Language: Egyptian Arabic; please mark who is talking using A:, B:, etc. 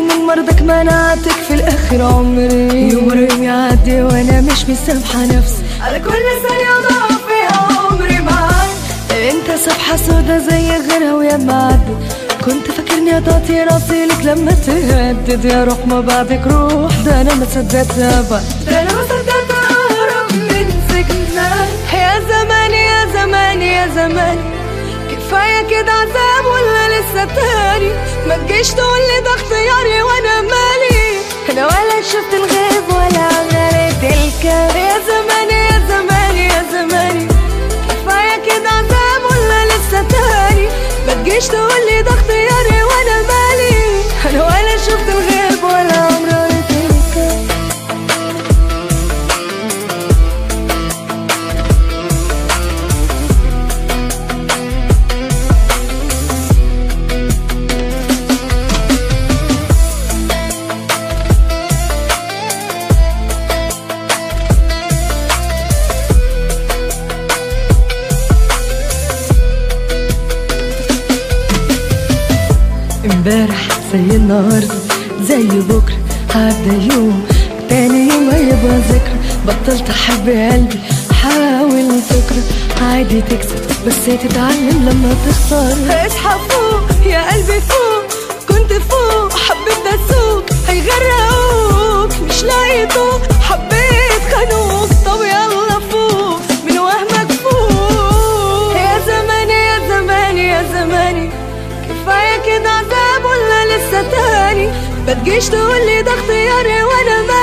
A: من مرضك منعتك في الاخر عمري يوم ورا يوم يعدي وانا مش مسامحة نفسي على كل ثانية ضاع فيها عمري معاك انت صفحة سودا زي غيرها ويا معدي كنت فاكرني هتعطي راسي لك لما تهدد يا روح ما بعدك روح ده انا ما صدقت ابد ده انا ما صدقت اهرب من سجنك يا زماني يا زماني يا زماني كفاية كده عذاب ولا لسه تاني ما تجيش تقول لي ده اختياري وانا مالي انا ولا شفت الغيب ولا عملت الكلام يا زماني يا زماني يا زماني كفاية كده عذاب ولا لسه تاني ما تجيش تقول لي ده اختياري وانا مالي انا ولا شفت الغيب ولا عمرت الكلام امبارح زي النهاردة زي بكرة عدى يوم تاني يوم هيبقى ذكرى بطلت احب قلبي حاول تكره عادي تكسب بس تتعلم لما تخسر اصحى فوق يا قلبي فوق كنت فوق حبيت اسوق هيغرقوك مش لاقي طوق حبيت خانوك طب يلا فوق من وهمك فوق يا زماني يا زماني يا زماني كفاية كده عذاب ولا لسه تاني ما تجيش تقول لي ده اختياري وانا ما